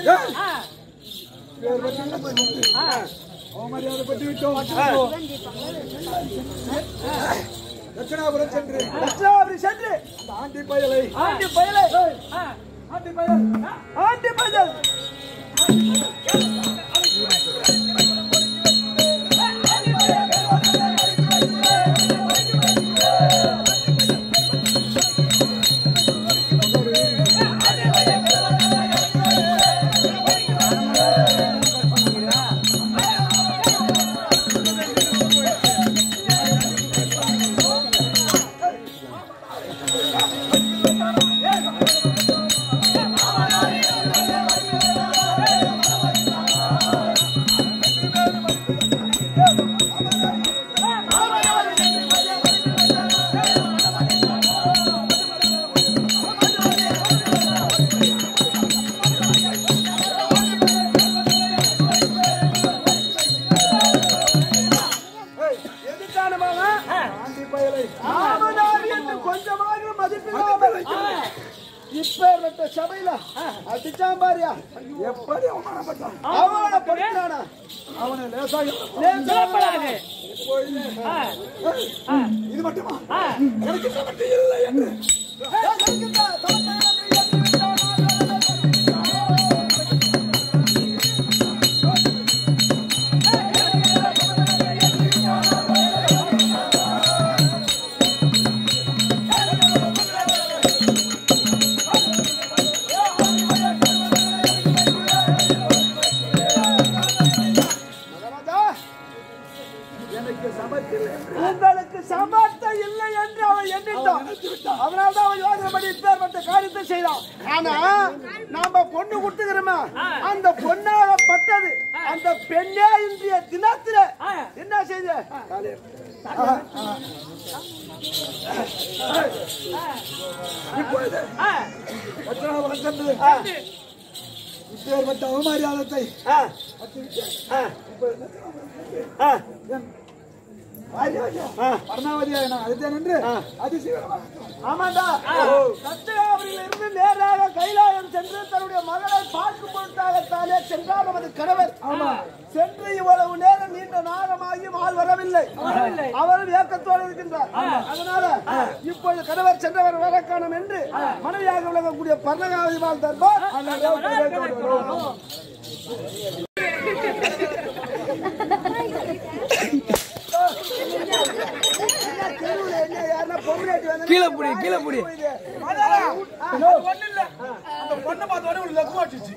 ஆ, அவமரியாதை பற்றி விட்டோம் தட்சிணாபுரம் சென்று தட்சிணாபுரி சென்று அந்த ஆண்டி பயலை ஆண்டி பயலை ஆ, ஆண்டி பயல் ஆண்டி பயல் எதுக்கானமாக ஆண்டி பயலை ராமநாதி என்று கொஞ்சமாக மதிப்பில்லாமல் இப்பேற்பட்ட சபையில அடிச்சான் பாரியா எப்படி அவமானப்பட்டான் அவமானப்படுத்தினானா அவனை லேசாக சொல்லப்படாது ஆ, ஆ, இது மட்டுமா ஆ. எனக்கு சமட்டி இல்லை என்று மகாராஜா, எனக்கு சமத்தில் உங்களுக்கு சமர்த்தம் இல்லை என்று அவன் எண்ணிட்டான் அதனால்தான் அவன் யோசனைப்படி இப்பேற்பட்ட காரியத்தை செய்தான் ஆனா நாம பொண்ணு கொடுத்துக்கிறோமா அந்த பொண்ணாகப்பட்டது அந்த பெண்ணே இன்றைய தினத்துல என்ன செய்த இப்பொழுது ஆ, தட்சிணாபுரம் சென்று இப்பேற்பட்ட அவமரியாதத்தை ஆ, ஆ, ஆ, என் வாரியாக பரணாவதியாக நான் அழைத்தேன் என்று அதிசீவிரமாக ஆமாண்டா கத்திராவரியில் இருந்து நேராக கைலாயம் சென்று தன்னுடைய மகளை பார்க்கும் பொருட்டாகத்தானே சென்றார் நமது கணவர் ஆமா சென்று இவ்வளவு நேரம் நீண்ட நாகமாகியும் ஆள் வரவில்லை அவரும் ஏக்கத்தோடு இருக்கின்றார் அதனால இப்பொழுது கணவர் சென்றவர் வர காணும் என்று மனைவியாக விளங்கக்கூடிய பர்ணகாவதி வாழ் தர்பார் கீழே புடி கீழே புடி ஒண்ணு இல்ல அந்த பொண்ணை பார்த்த உடனே ஒரு லக்கு மாட்டுச்சு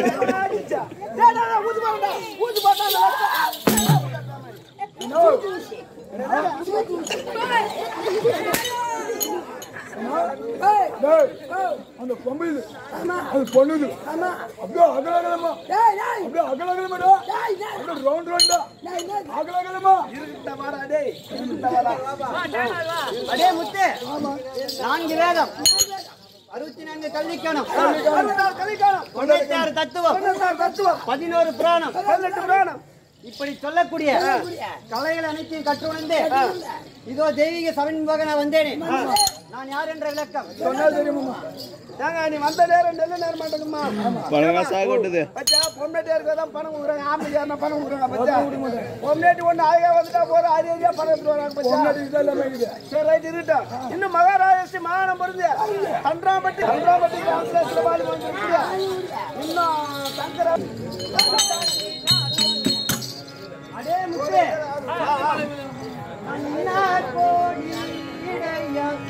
அந்த பொம்பை இது அது பொண்ணுது அப்படியே அகலகலமா அப்படியே அகலகலமாடா அப்படியே ரவுண்ட் ரவுண்டா அகலகலமா அடே முத்து நான்கு வேதம் அறுபத்தி நான்கு கல்விக்கணம் தொண்ணூத்தி ஆறு தத்துவம் பதினோரு புராணம் பதினெட்டு புராணம் இப்படி சொல்லக்கூடிய கலைகள் அனைத்தையும் கற்றுணர்ந்து இதோ தெய்வீக சபையின் முகமாக நான் வந்தேனே நான் யார் என்ற விளக்கம் ஏங்க நீ வந்த நேரம் நெல்ல நேரம் மாட்டேங்குமா பணமா சாகொட்டுது பச்சா பொம்னாட்டி இருக்கதான் பணம் கொடுக்குறாங்க ஆம்பளை யாருன்னா பணம் கொடுக்குறாங்க பச்சா பொம்னாட்டி ஒண்ணு அழகா வந்துட்டா போற அரியடியா பணம் எடுத்து வராங்க பச்சா சரி ரைட் இருக்கட்டும் இன்னும் மகாராஜஸ்ரீ மாகாணம் பொருந்து தன்றாம்பட்டி தன்றாம்பட்டி கான்சிலேஷன் வாலி வந்து இருக்குதா? இன்னும் சங்கரா அடே முத்து அண்ணார் கோடி இடையம்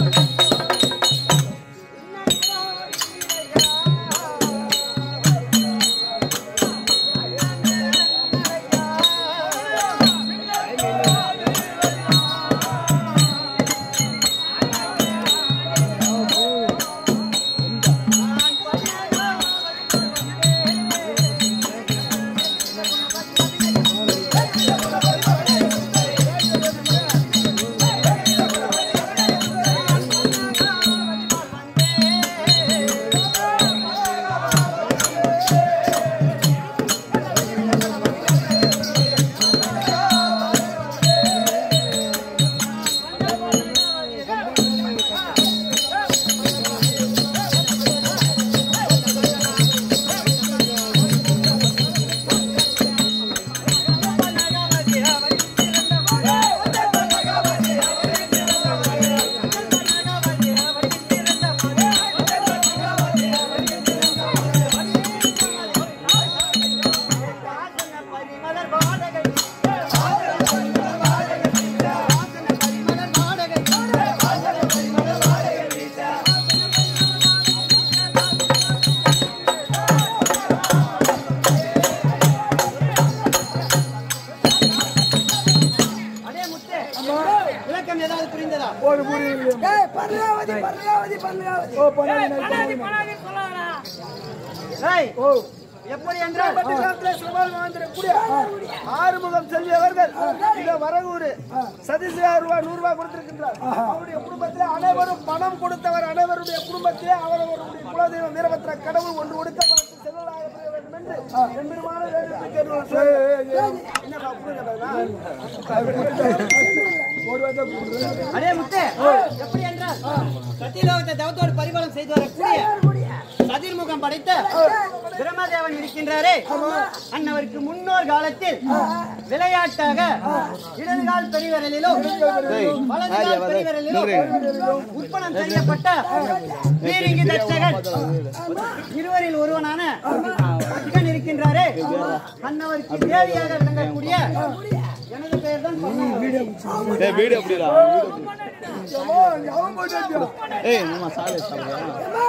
ஆ பர்ணாவதி பர்ணாவதி பர்ணாவதி ஓ பண்ணாடி ஏய், பண்ணாதி, பண்ணாதி சொல்லாதடா. ஏய், ஓ எப்படி என்றால் பட்டிக்காட்டிலே சவால் வாழ்ந்திருக்கக்கூடிய ஆறுமுகம் செல்வி அவர்கள் இந்த வரகூர் சதீஷ் ரூபாய் நூறு ரூபாய் கொடுத்திருக்கின்றார் அவருடைய குடும்பத்திலே அனைவரும் பணம் கொடுத்தவர் அனைவருடைய குடும்பத்திலே அவரவருடைய குலதெய்வம் வீரபத்திர கடவுள் ஒன்று கொடுக்கப்பட்டு செல்வதாக பெற வேண்டும் என்று எம்பெருமான வேண்டுதல் கேட்டுள்ளார். என்னப்பா, புரியுதா? ஒரு வார்த்தை கூப்பிடுறேன். அதே முத்து எப்படி என்றால் சத்தியலோகத்தை தவத்தோடு பரிபாலம் செய்து வரக்கூடிய சதிர்முகம் படைத்த பிரம்மதேவன் இருக்கின்றாரே அன்னவருக்கு முன்னோர் காலத்தில் விளையாட்டாக இடதுகால் பெரியவரலிலும் வலதுகால் பெரியவரலிலும் உற்பணம் செய்யப்பட்ட பீரிங்கி தட்சகன் இருவரில் ஒருவனான சிகன் இருக்கின்றாரே அன்னவருக்கு தேவியாக விளங்கக்கூடிய எனது பெயர் தான் பொன்னம்மாள். ஏய் வீடு எப்படிடா ஏம்மா, இங்க அவன் போயிட்டான்டா. ஏய் நம்ம சாலை சாப்பிடுறா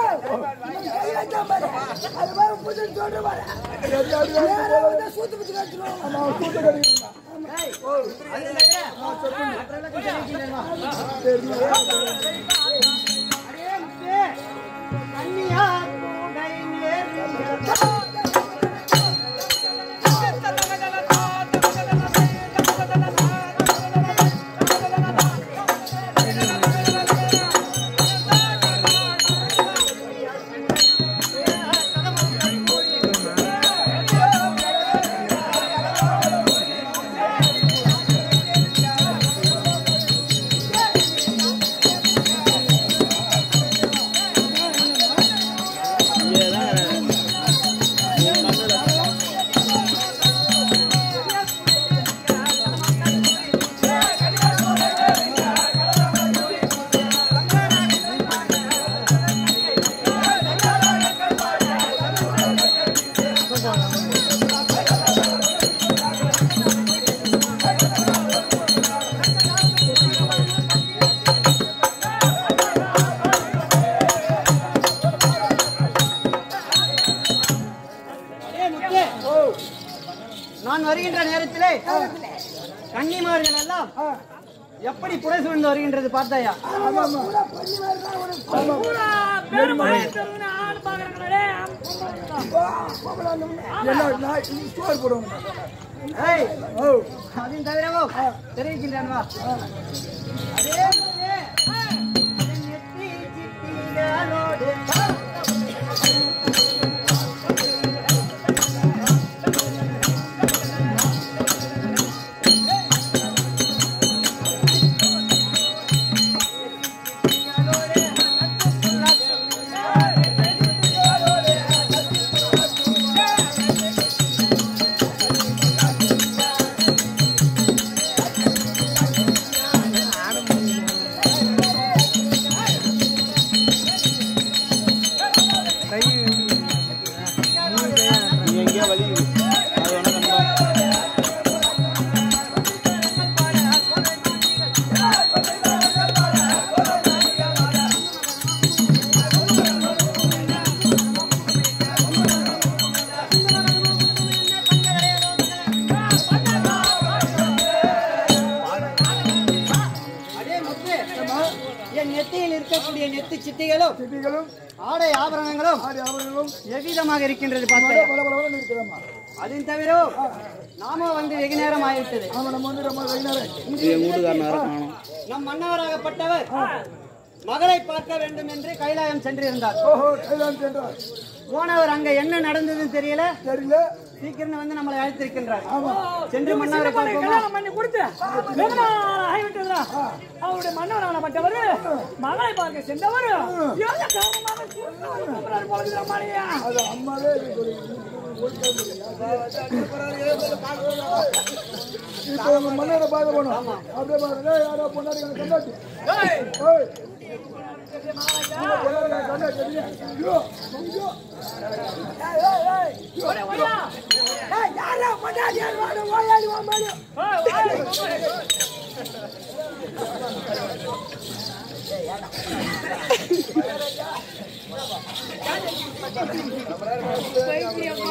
ஆமா, அவன் சூட்டை கட்டிக்கிட்டான். அது இல்லையா? மற்றவர்களுக்கு தெரிவிக்கின்றேன்மா. அடே முத்து, கன்னியார் கூடை நேர்ந்த அடே முத்து, நான் வருகின்ற நேரத்திலே கன்னிமார்கள் எல்லாம் எப்படி புடை சூழ்ந்து வருகின்றது பார்த்தாயா பூரா பெருமழை தெருவுன்னு ஆள் பார்க்கறாங்களே, பொம்பளை தான். என்ன, நான் இங்க சோறு போடுவேன். ஏய், ஓ, அதையும் தவிரவும் தெரிவிக்கின்றேன் வா அதே முத்து, என் நெத்தி சித்திகளோடு நீ எங்கேயோ வலி அது ஒன்றும் கண்டா அதே முத்து என் நெத்தியில் இருக்கக்கூடிய நெத்தி சிட்டிகளும் சிட்டிகளும் ஆடை ஆபரணங்களும் ஆடி அவர்களும் எவ்விதமாக இருக்கின்றது பார்த்தாயா பல பல பலன்னு இருக்கிறாம்மா. அதையும் தவிர நாம வந்து வெகு நேரம் ஆகிவிட்டது ஆமா, நம்ம வந்து ரொம்ப வைகுந்தரன். இது என் வீட்டுக்காரன் யாரும் காணும் நம் மன்னவராகப்பட்டவர் மகளை பார்க்க வேண்டும் என்று கைலாயம் சென்றிருந்தார் ஓஹோ, கைலாயம் சென்றார். போனவர் அங்க என்ன நடந்ததுன்னு தெரியல தெரியல சீக்கிரம் வந்து நம்மளை அழைத்திருக்கின்றார் ஆமா சென்று மன்னவரை சின்னப்பனை பார்ப்போமா கல்யாணம் பண்ணி கொடுத்து வெகு நாள் ஆகிவிட்டதுடா. அவருடைய மன்னவராகப்பட்டவர் மகளை பார்க்க சென்றவர் எந்த காரணமாக சுருக்கம் கூப்பிடுறாரு போல இருக்குதுடா மாலையா. அது அம்மாவே இது சொல்லி- இப்போ உங்க மன்னரை பார்க்க போனோம் அப்படியே பாருங்க யாரோ பொண்டாடி எனக்கு கண்டாச்சு ஏய். உங்க பொண்டாட்டி எனக்கு கண்டாச்சு. ஐயோ, ஐயோ. ஒரே ஒரே. ஏய், யாரா பொண்டாட்டி யார் வாடு, ஓயாடி வா மாடு. ஏய், ஏய், குமாரே.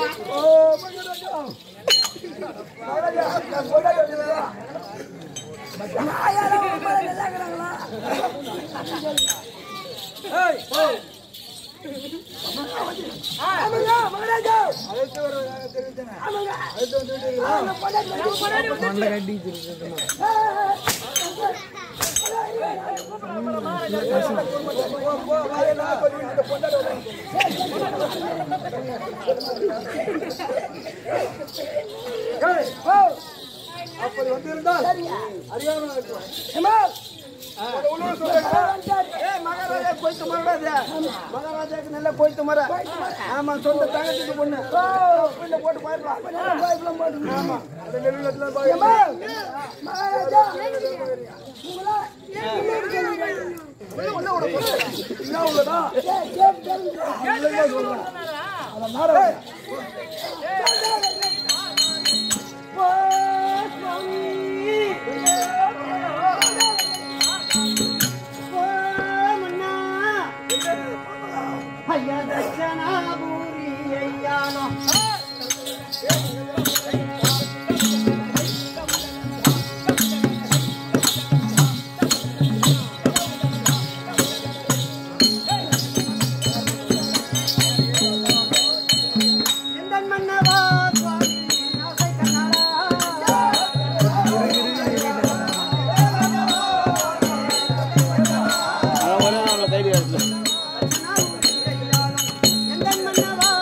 ஓ, மகராஜா. மகராஜா, என் பொண்டாட்டி வந்துருக்கா? அடுத்து ஒரு தெரிவித்தேன் அடுத்து வந்து விட்டீங்களா? போ, போ, வாயை நான் பதிவு இந்த பொண்டாட்டி வரேன். ஏய், போ. அப்படி வந்திருந்தால் அறியாமல் இருக்கிறான். ஒரு உணவு சொல்லுங்க. ஏய், மகாராஜா போயிட்டு மறாதே. மகாராஜாக்கு நல்லா போயிட்டு மர ஆமா சொந்த தங்கத்துக்கு பொண்ணு பிள்ளை போட்டு போயிடலாம் ஆமா அந்த நெல்லுலத்துல பாருங்க. என்ன உள்ளதா? இல்லைங்க சொல்றேன். அத நாடகம். ஐயா தட்சணாபூரி ஐயானோ எந்தன் மன்னவா சுவாமி ஆசை கண்ணாடா அவன் கூட நம்மளை கைது எடுத்துல எந்தன் மன்னவா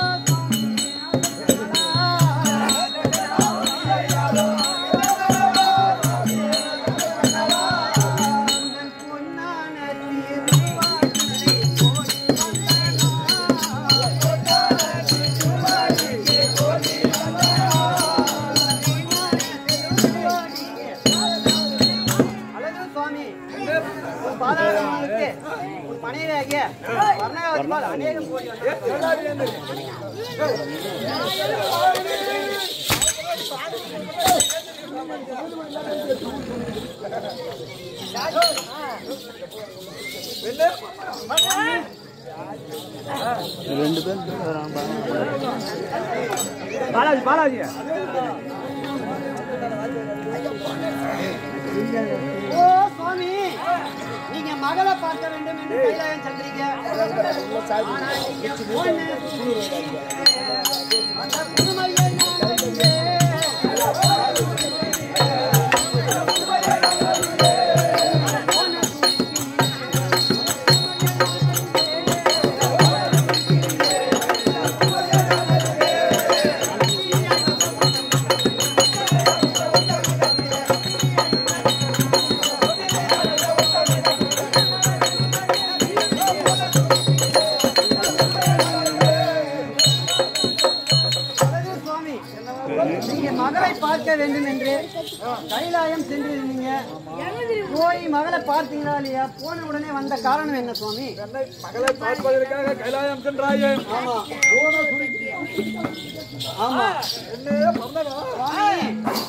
அழகு சுவாமி உன் பாதாளங்களுக்கு உன் மனைவியாகிய வர்ணகாவதிபால் அநேகம் கோடி வந்தனம். ரெண்டு பேரும் வராங்க பாலாஜி பாலாஜி ஓ சுவாமி நீங்க மகளை பார்க்க வேண்டும் என்று கைலாயம் சென்றீங்க ஆனா நீங்க பொண்ணு. அந்த புதுமையை நான் அறிந்தேன். அழகு சுவாமி நீங்க மகளை பார்க்க வேண்டும் என்று கைலாயம் சென்றிருந்தீங்க போய் மகளை பார்த்தீங்களா இல்லையா போன உடனே வந்த காரணம் என்ன சுவாமி என்னை மகளை பார்ப்பதற்காக கைலாயம் சென்றாயே ஆமா போன சுருக்கி. ஆமா என்னையே மறந்தனா? சுவாமி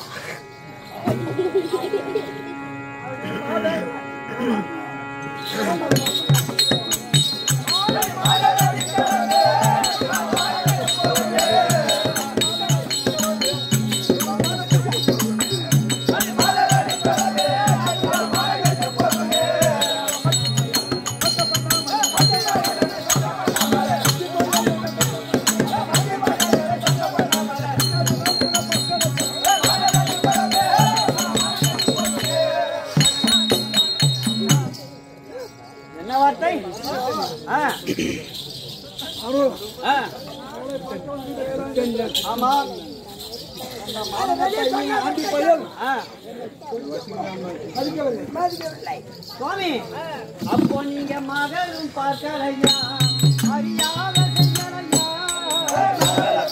என்ன வார்த்தை ஆ. ஆ. ஆமா ஆண்டி பையன் ஆ. மதிக்கவில்லை. சுவாமி அப்போ நீங்க மகளும் பார்க்கலையா அறியாத செய்யலையா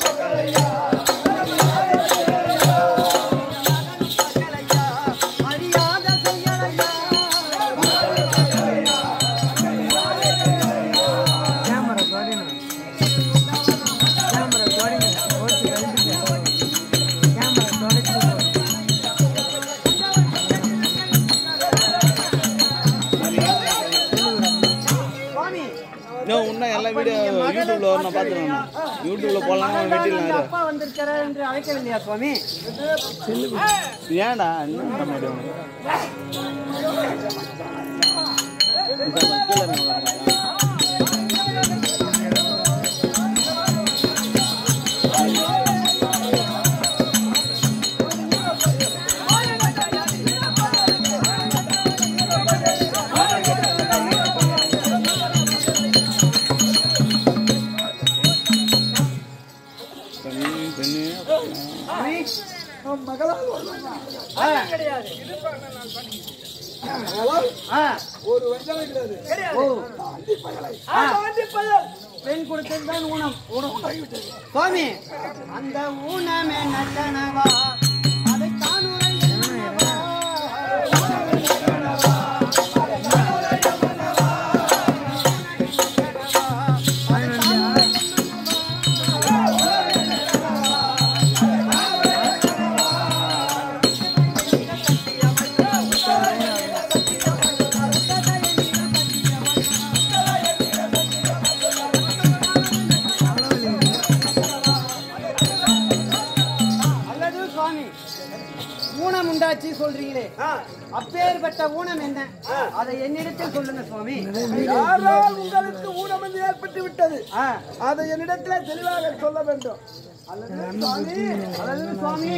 அறியாத செய்யலையா சுவாமி இன்னும் இன்னும் எல்லா வீடியோ யூடியூப்ல வரும் நான் பார்த்துருவேன் யூடியூப்ல போடலாம் மகள்தான் அந்த வெட்டிடலாம் அப்பா வந்திருக்கிறார் என்று அழைக்கவில்லையா சுவாமி ஏன்டா என்ன பண்ண முடியும் கீழே இறங்க வர மாட்டான். பெண்ணு பெண்ணு மகளால் வரலாமா? கிடையாது மகளால் ஆ, ஒரு வெஞ்சனை கிடையாது ஓ ஆ, பாண்டி பையன். பெண் கொடுத்ததுதான் ஊனம் ஊனம் சுவாமி அந்த ஊனமே நட்டனவா அதை காணுரை என்னவா? அல்லது சுவாமி ஊனம் உண்டாச்சு சொல்றீங்களே அப்பேற்பட்ட ஊனம் என்ன அதை என்னிடத்தில் சொல்லுங்க சுவாமி யாரால் உங்களுக்கு ஊனம் என்று ஏற்பட்டு விட்டது ஆ, அதை என்னிடத்தில் தெளிவாக சொல்ல வேண்டும் அல்லது சுவாமி அல்லது சுவாமி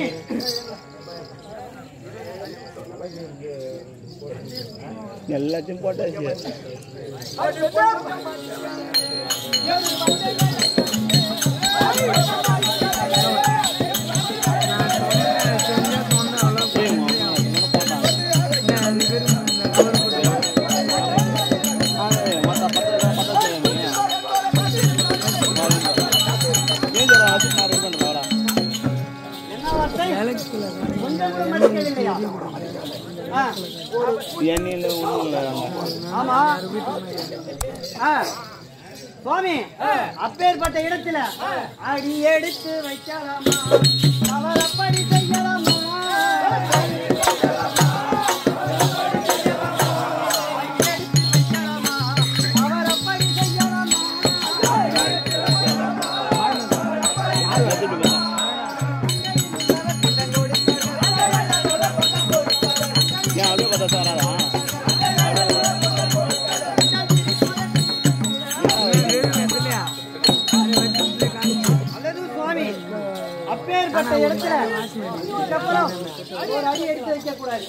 எல்லாத்தையும் போட்டாச்சு ஏய், மாமா, அதுக்கு மேல போட்டாங்க. ஆ, மத்த பத்து பத்து செய்யுங்க. ஏன் ஜரா வச்சு நான் ரெடி பண்றேன் வாடா. என்ன வார்த்தை கொஞ்சம் கூட மதிக்கவில்லையா ஆ, எண்ணெயில ஒண்ணும் இல்லை அங்க. ஆமா ஆ, சுவாமி அப்பேற்பட்ட இடத்துல அடி எடுத்து வைக்கலாமா அவர் அப்படி செய்யலாமா அவர் அப்படி செய்யலாமா கத்திட்டு போயிட்டான். ஏன் அப்படியே பார்த்தா சாராதா அல்லது சுவாமி அப்பேற்பட்ட இடத்துல இதுக்கப்புறம் ஒரு அடி எடுத்து வைக்க கூடாது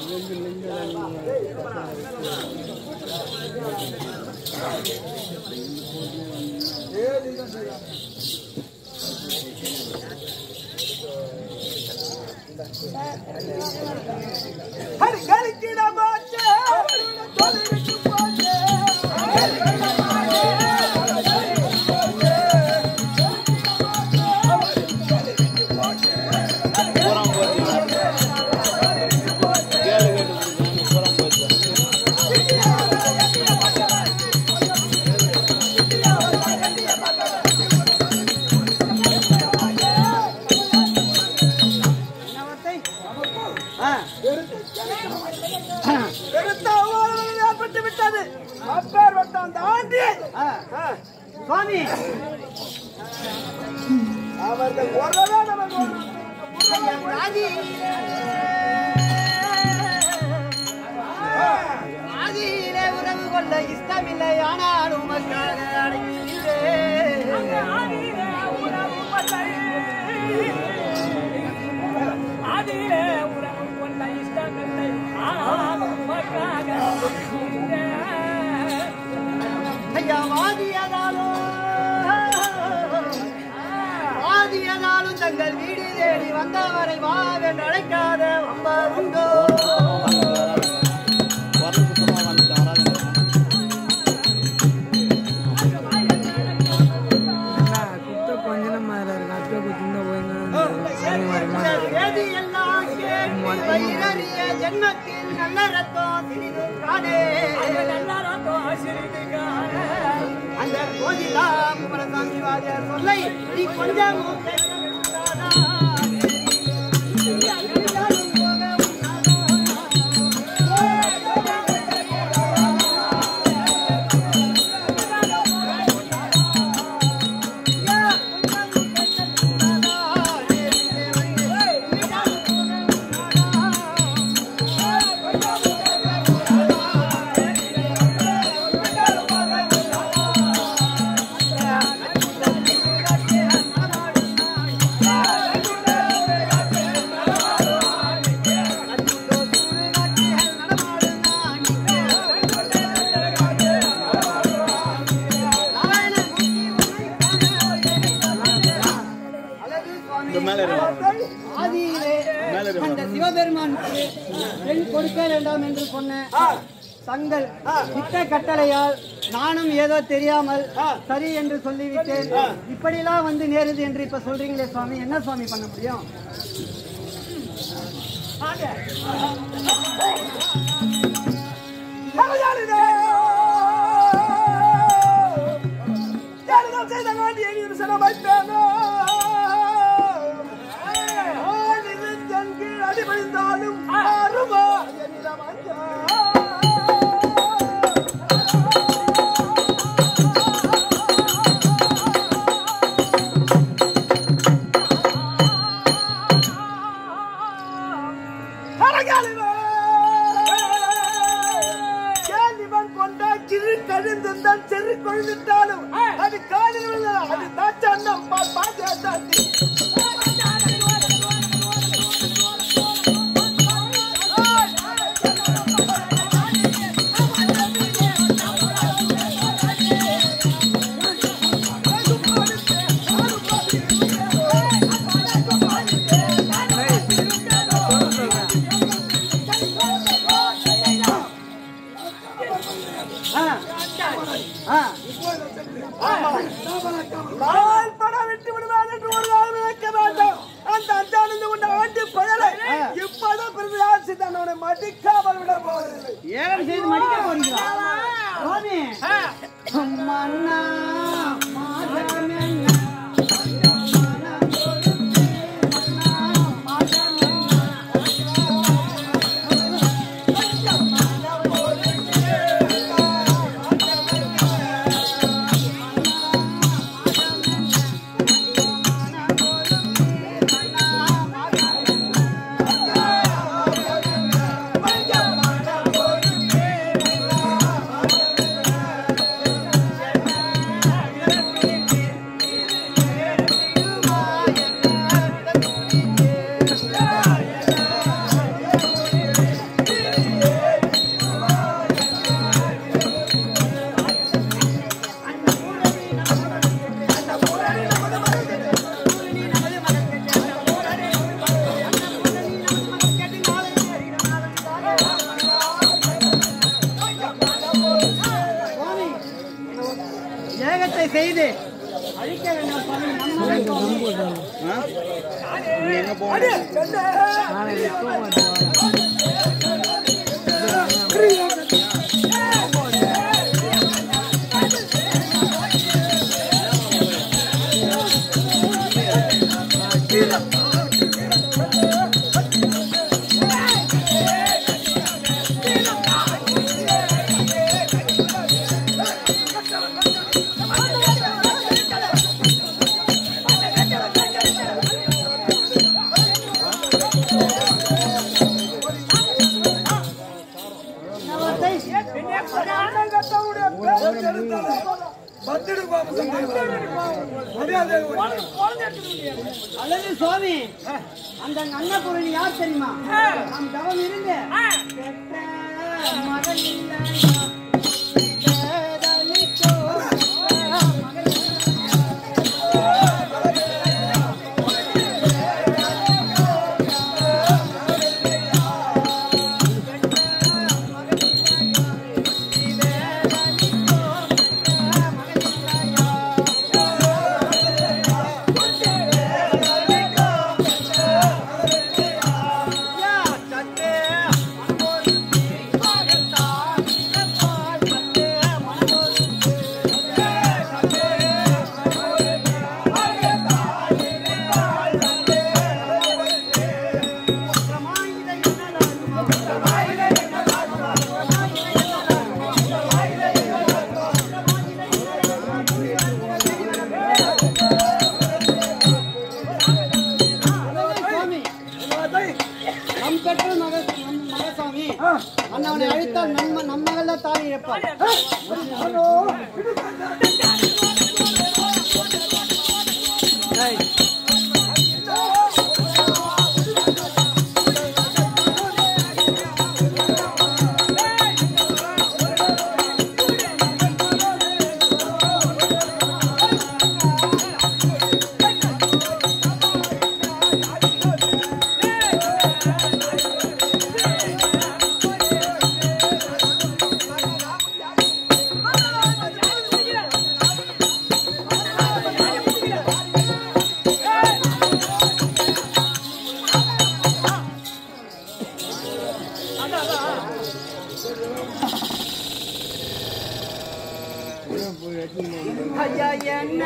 கலிக்கிடமாச்சே தொலைவிட்டு போச்சே பூரா போச்சு கேளு கேட்டு பூரா போச்சு என்ன வார்த்தை ஆ பெருத்த அவமானம் ஏற்பட்டு விட்டது அப்பேற்பட்ட அந்த ஆண்டி ஆ. சுவாமி அவர்கள் ஒருவரே நமக்கு ஆதியிலே உறவு கொள்ள இஷ்டமில்லை ஆனால் உமக்காக அடைக்கிறேன் ஆதியிலே உறவு கொள்ள ஆதியிலே உறவு கொள்ள இஷ்டமில்லை ஆனால் உமக்காக இருக்கிறேன். ஐயா வாதியதாலும் வாதியதாலும் தங்கள் வீடு தேடி வந்தவரை வாவென்று அழைக்காத வம்ப உண்டோ வரல சுத்தமா வந்துட்டேன் வராதுங்க ஏதி எல்லாம் கேட்டு வயிறறிய ஜென்மத்தில் நல்ல ரத்தம் சிறிது காணே எல்லாரும் தோசிரிது காண அந்த கோதிலா குமரசாமி வாதியார் சொல்லை நீ கொஞ்சம் கேட்கக்கூடாதா? ஆதியிலே அந்த சிவபெருமானுக்கு பெண் கொடுக்க வேண்டாம் என்று சொன்ன தங்கள் இட்ட கட்டளையால் நானும் ஏதோ தெரியாமல் சரி என்று சொல்லிவிட்டேன் இப்படிலாம் வந்து நேருது என்று இப்ப சொல்றீங்களே சுவாமி என்ன சுவாமி பண்ண முடியும் அடிபணிந்தாலும் ஆறுமா என்னிடம் அஞ்சா கேள்விவன் கொண்டா கிரு கழுந்துந்தான் செரு கொழுந்துட்டாலும் அது காலில் விழுந்த அது தாச்சாண்டம் பாத்தியா தாத்தி நான் படம் விட்டு விடுவேன் என்று ஒரு நாள் நினைக்க வேண்டாம் அந்த அஞ்சானது உன்னை ஆண்டு பழலை இப்பதான் பிரதியாசி தன்னோட மடிக்காமல் விட போவதில்லை ஏகம் செய்து மடிக்க போறீங்களா சுவாமி மன்னா மாதமென்ன சுவாமி ஏகத்தை செய்து அழிக்க வேண்டாம் சுவாமி நம்மளை சுவாமி. நீ எங்க போகணும் நவத்தை பத்திடு பாபு சந்தேகம் மரியாதை அல்லது சுவாமி அந்த அன்னபூரணி யார் தெரியுமா நம் தவம் இருந்து பெற்ற மகன் இல்லையா? பேதலிக்கோ பெற்ற மகன் சுவாமி நம் பெற்ற மக நம் மகசாமி அண்ணவனை அழித்தால் நம்ம நம்ம மகள் தான் தாலி இழப்பார் ஆ ஐயா என்ன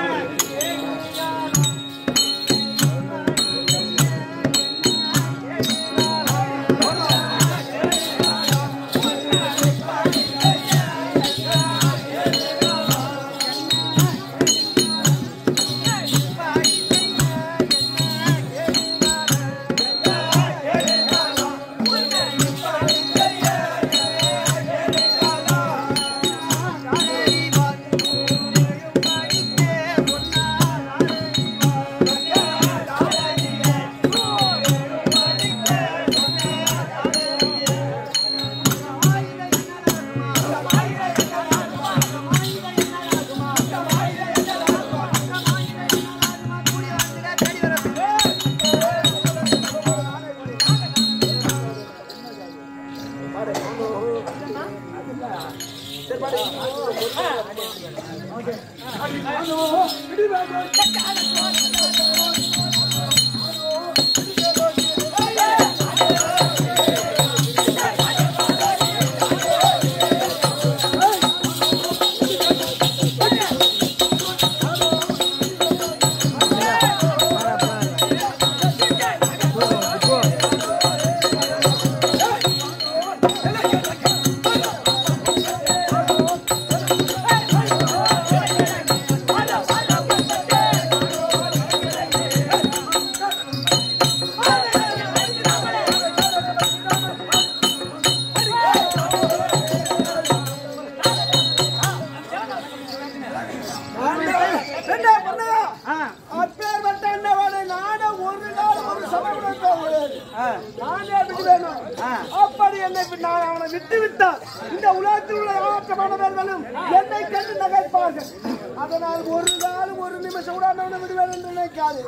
என்ன பண்ணா அப்பேற்பட்ட அண்ணவனை நானே ஒரு நாள் ஒரு சமயம் முடியாது நானே விட்டு வேணும் அப்படி என்னை விட்டு நான் அவனை விட்டு விட்டால் இந்த உலகத்தில் உள்ள ஏமாற்றமானவர்களும் என்னை கண்டு நகைப்பார்கள் அதனால் ஒரு நாள் ஒரு நிமிஷம் கூட அவனை விடுவேன் என்று நினைக்காது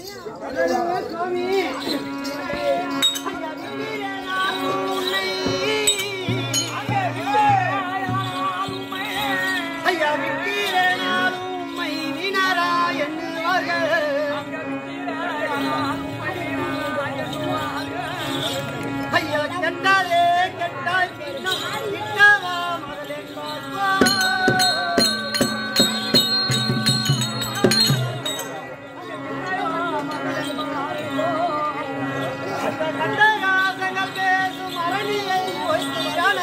சுவாமி ஐயா விட்டீரனால் உம்மை வீணரா எண்ணுவார்கள் ஐயா கெட்டாலே கெட்டாய் பின்னும் கிட்டவா மகளே பார்ப்பா கண்டகாசங்கள் பேசும் அரணியை ஒய்யான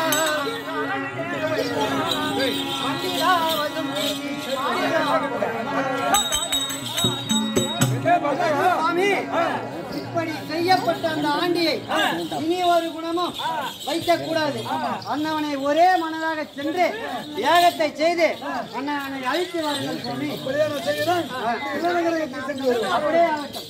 மண்ணிலாவதும் சுவாமி இப்படி செய்யப்பட்ட அந்த ஆண்டியை இனி ஒரு குணமும் வைக்கக் கூடாது அண்ணவனை ஒரே மனதாக சென்று யாகத்தை செய்து அண்ணவனை அழித்து வாருங்கள் சுவாமி அப்படியே ஆகட்டும்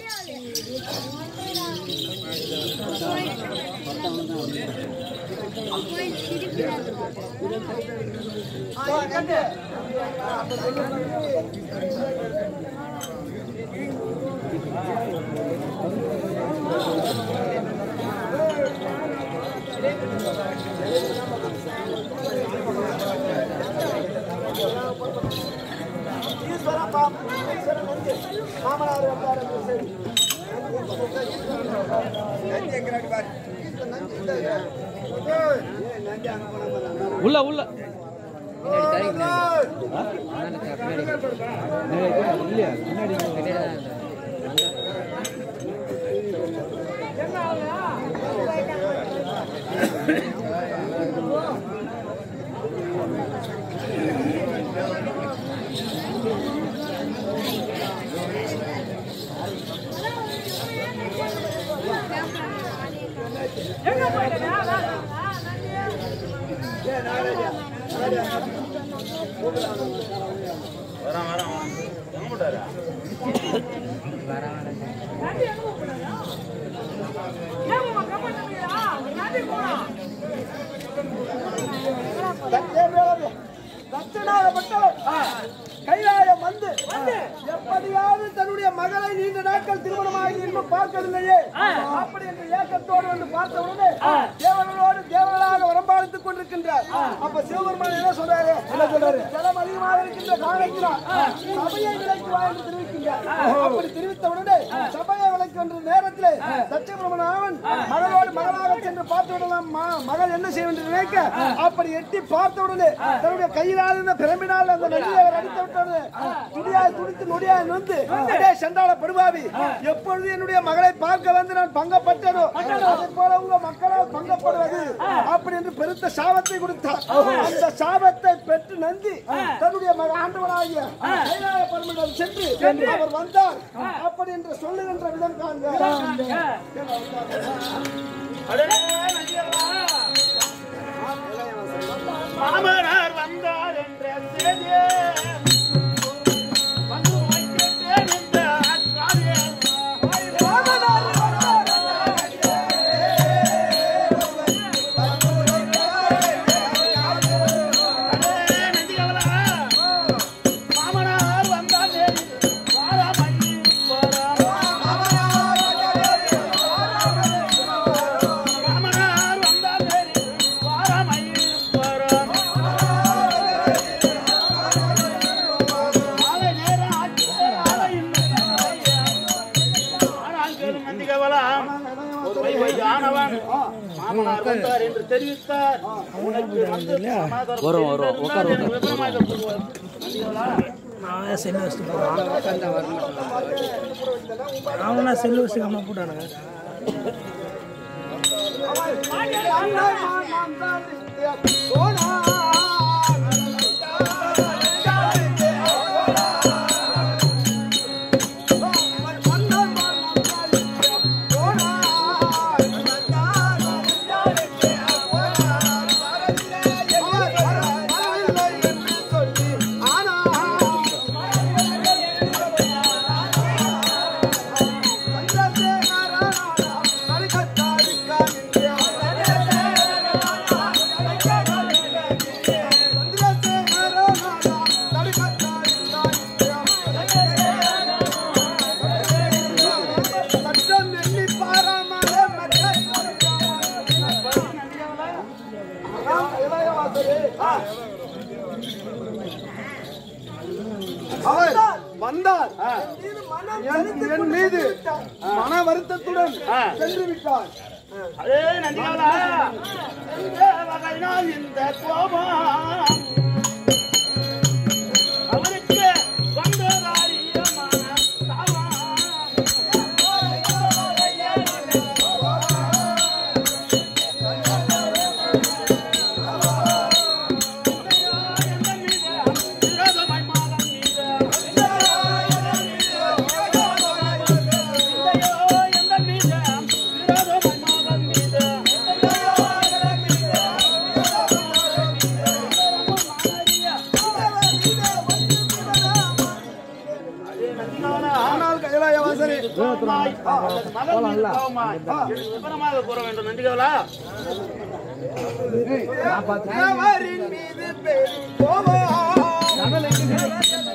ஈஸ்வரன் பாம் ஈஸ்வரன் நன்றி மாமனார் வந்தார் என்று சரி உள்ள உள்ள தட்சணாகப்பட்டவர் கைலாயம் வந்து எப்படியாவது தன்னுடைய மகளை நீண்ட நாட்கள் திருமணமாகி இன்னும் பார்க்கவில்லையே அப்படி என்று ஏக்கத்தோடு வந்து பார்த்த உடனே தேவர்களோடு தேவர்களாக வரம்பாளித்துக் கொண்டிருக்கின்றார் அப்ப சிவபெருமான் என்ன சொல்றாரு என்ன சொல்றாரு ஜலம் அதிகமாக இருக்கின்ற காரணத்தினால் சபையை விலைக்கு வா என்று தெரிவிக்கின்றார் அப்படி தெரிவித்த உடனே சபையை விலைக்கு என்ற நேரத்திலே சத்தியபிரமணன் அவன் மகளோடு யார் மகனாக சென்று பார்த்து விடலாம் மா- மகள் என்ன செய்ய வேண்டும் நினைக்க அப்படி எட்டி பார்த்த உடனே தன்னுடைய கையினால் இருந்த பிரம்பினால் அந்த நெல்லியை அவர் அடித்து விட்டது துடியாய் துடித்து நொடியாய் நொந்து அடே சென்றால படுபாவி எப்பொழுது என்னுடைய மகளை பார்க்க வந்து நான் பங்கப்பட்டனோ அதை போல உங்க மக்களால் பங்கப்படுவது அப்படி என்று பெருத்த சாபத்தை கொடுத்தார் அந்த சாபத்தை பெற்று நந்தி தன்னுடைய மக ஆண்டவனாகிய கைலாய பரமிடம் சென்று அவர் வந்தார் அப்படி என்று சொல்லுகின்ற விதம் காண்க மாமனார் வந்தார் என்ற செய்தியே வந்து வைத்தேன் என்ற ஆச்சாரியே. அடே நந்திகவலா, மாமனார் வந்தார் நேரில் வாராமணி போறா. மாமனார் வந்தார் நேரில் வாராமணி போறா. மாலை நேரம் ஆச்சு, ஆளை இல்லை. ஆனால் பெரும் நந்திகவலா, ஒரு வைவை ஆனவன் மாமனார் வந்தார் என்று தெரிவித்தார் உனக்கு வந்து சமாதானம் தெரிந்திருந்தால் எனக்கு விபரமாக கூறுவார். நந்திகவலா, செல்லு வச்சுட்டு அவனா செல்லு வச்சு அம்மா போட்டானுங்க அவர் வந்தார் என் என் மீது மன வருத்தத்துடன் சென்று விட்டார் அதே நந்திகவலா, இந்த வகையினால் இந்த கோபம் அவருக்கு வந்ததாரியமான தாவம். விரோதமாய் மாதம் மீது எந்த மீது விரோதமாய் மாதம் மீது ஆனால் கைலாயவாசரே விவரமாக கூற வேண்டும் நன்றிகளா தேவரின் மீது பெரும் கோபம்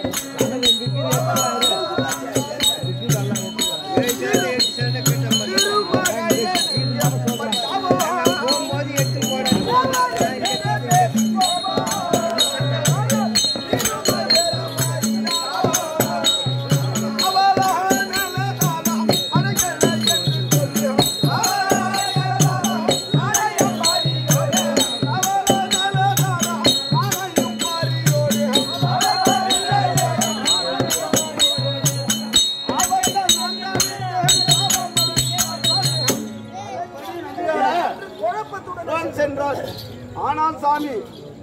குழப்பத்துடன் சென்றார் ஆனால் சாமி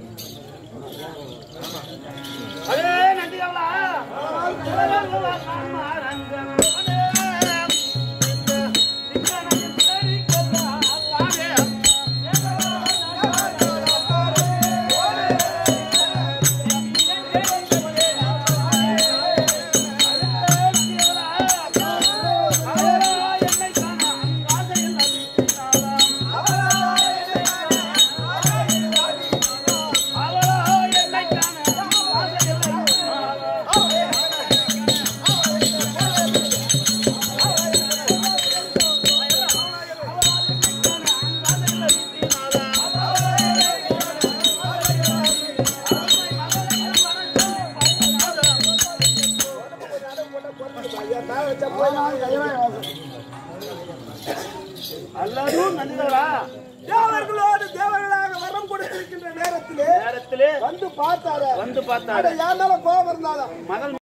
அதே நன்றிகளா என்னை காண அல்லதும் நல்லதா தேவர்களோடு தேவர்களாக வரம் கொடுத்திருக்கின்ற நேரத்திலே நேரத்திலே வந்து பார்த்தாரு வந்து பார்த்தாரு என் மேல கோபம் இருந்தாலும் மகள்